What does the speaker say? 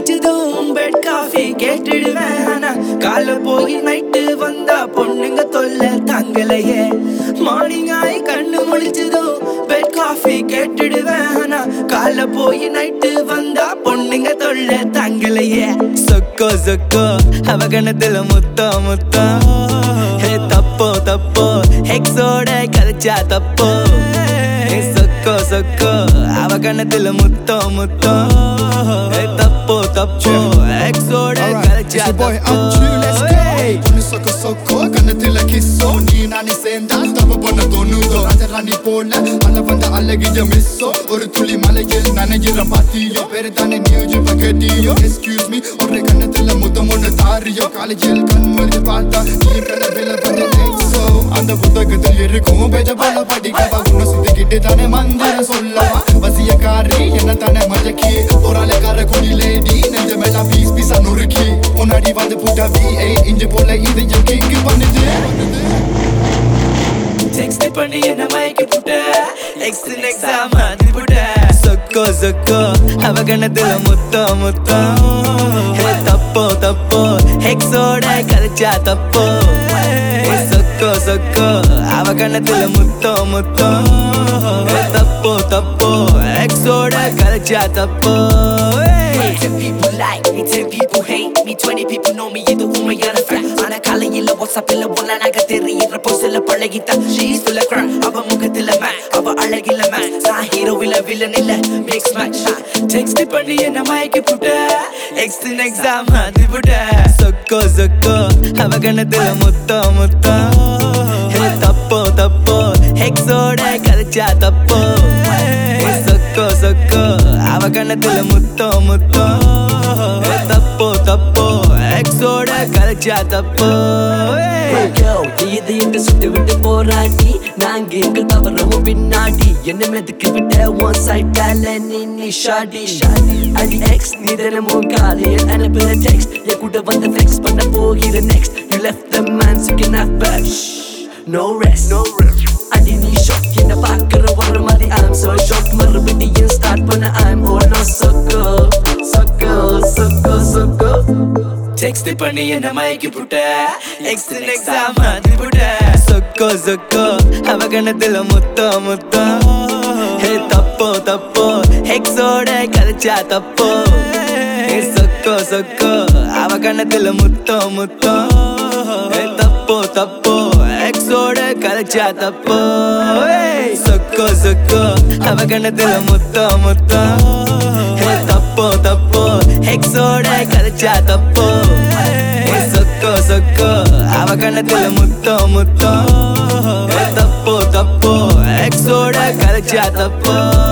முழிச்சதும் bed coffee கேட்டுடுவேன் ஆனா கால போய் நைட்டு வந்தா பொண்ணுங்க தொல்ல தாங்கலையே மார்னிங் ஆயி கண்ணு முழிச்சதும் பெட் காஃபி கேட்டுடுவேன் ஆனா கால போய் நைட்டு வந்தா பொண்ணுங்க தொல்ல தாங்கலையே சொக்கோ சொக்கோ அவ கணத்துல முத்தோ முத்தோ ஹே தப்போ தப்போ ஹெக்ஸோட கதைச்சா தப்போ ஹே சொக்கோ சொக்கோ அவ கணத்துல முத்தோ முத்தோ ஹே தப்போ தப்போ ஹெக்ஸோட Alright, it's கதைச்சா your boy தப்போ Amchu, let's go Hey. பொண்ணு சொக்க சொக்கோ கண்ணத்துல கிஸ்ஸோ நீ நானி சேர்ந்தா தப்பு பண்ண தோணுதோ ராஜராணி போல அல வந்த அழகிய மிஸ்ஸோ ஒரு துளி மலையில் நனைகிற பாத்தியோ பேரு தானே நியூஸ் இப்ப கேட்டியோ எக்ஸ்கியூஸ் மீ ஒரு கண்ணத்துல முத்தம் ஒண்ணு தாரியோ காலேஜில் கண்மொழி பார்த்தா நீ கனவில வந்த எக்ஸோ அந்த புத்தகத்தில் இருக்கும் பேஜ பல படிக்கவா உன்னை சுத்திக்கிட்டு தானே மந்திரம் சொல்லவா வசியக்காரி என்ன தானே மஜக்கி போராளக்கார குடி லேடி நெஞ்ச மேல பீஸ் பீஸா நொறுக்கி முன்னாடி வந்து புட்ட வி எயிட் இன்ச்சு போல இது என் கிக்கு பண்ணுது டெக்ஸ்ட் பண்ணி என்ன மயக்கி புட்ட எக்ஸ்ட் எக்ஸாம் மாதிரி புட்ட சொக்கோ சொக்கோ அவ கணத்துல முத்தோ முத்தோ ஹே தப்போ தப்போ ஹெக்ஸோட கதைச்சா தப்போ ஹே சொக்கோ சொக்கோ அவ கணத்துல முத்தோ முத்தோ ஹே தப்போ தப்போ ஹெக்ஸோட கதைச்சா தப்போ Me, 10 people like me, 10 people hate me 20 people know me, இது உண்மையான fact ஆனா காலையில வாட்ஸ்அப்ல ஒன்னா நாங்க தெரியிற போசில பழகிட்டா ஷீஸ் full of crap அவ முகத்துல மேக் அவ அழகில மேக் நான் ஹீரோவில வில்லன் இல்ல மிக்ஸ் மேட்ச் டெக்ஸ்ட் பண்ணி என்ன மயக்கி புட்ட எக்ஸ்ட் எக்ஸாம் மாதிரி புட்ட சொக்கோ சொக்கோ அவ கணத்துல முத்தோ முத்தோ ஹே தப்போ தப்போ ஹெக்ஸோட கதைச்சா தப்போ ஹே சொக்கோ சொக்கோ அவ கணத்துல முத்தோ முத்தோ ஹே தப்போ தப்போ ஹெக்ஸோட கதைச்சா தப்போ Yo, இது எங்க சுட்டு விட்டு போராடி நாங்க எங்க தவறவும் பின்னாடி என்ன மெதுக்கு விட்ட ஒன் சைட்டால நீ நீ ஷாடி அடி எக்ஸ் நீ தினமும் காலையில் அனுப்புற டெக்ஸ்ட் என் கூட வந்து ஃபிக்ஸ் பண்ண போகிற next you left the man chicken off but no rest no rest அடி நீ ஷாக் என்ன பார்க்குற வர மாதிரி ஐம் so ஷாக் மறுபடியும் ஸ்டார்ட் பண்ண I'm oh no choco choco choco choco text பண்ணி என்ன மயக்கி புட்ட எக்ஸ்ட் எக்ஸாம் மாதிரி புட்ட சொக்கோ சொக்கோ அவ கணத்துல முத்தோ முத்தோ ஹே தப்போ தப்போ ஹெக்ஸோட கதைச்சா தப்போ ஹே சொக்கோ சொக்கோ அவ கணத்துல முத்தோ முத்தோ ஹே தப்போ தப்போ எக்ஸோட கதைச்சா தப்போ ஏய், சொக்கோ சொக்கோ அவ கணத்துல முத்தோ முத்தோ ஹே தப்போ தப்போ ஹெக்ஸோட கதைச்சா தப்போ ஹே சொக்கோ சொக்கோ அவ கணத்துல முத்தோ முத்தோ ஹே தப்போ தப்போ எக்ஸோட கதைச்சா தப்போ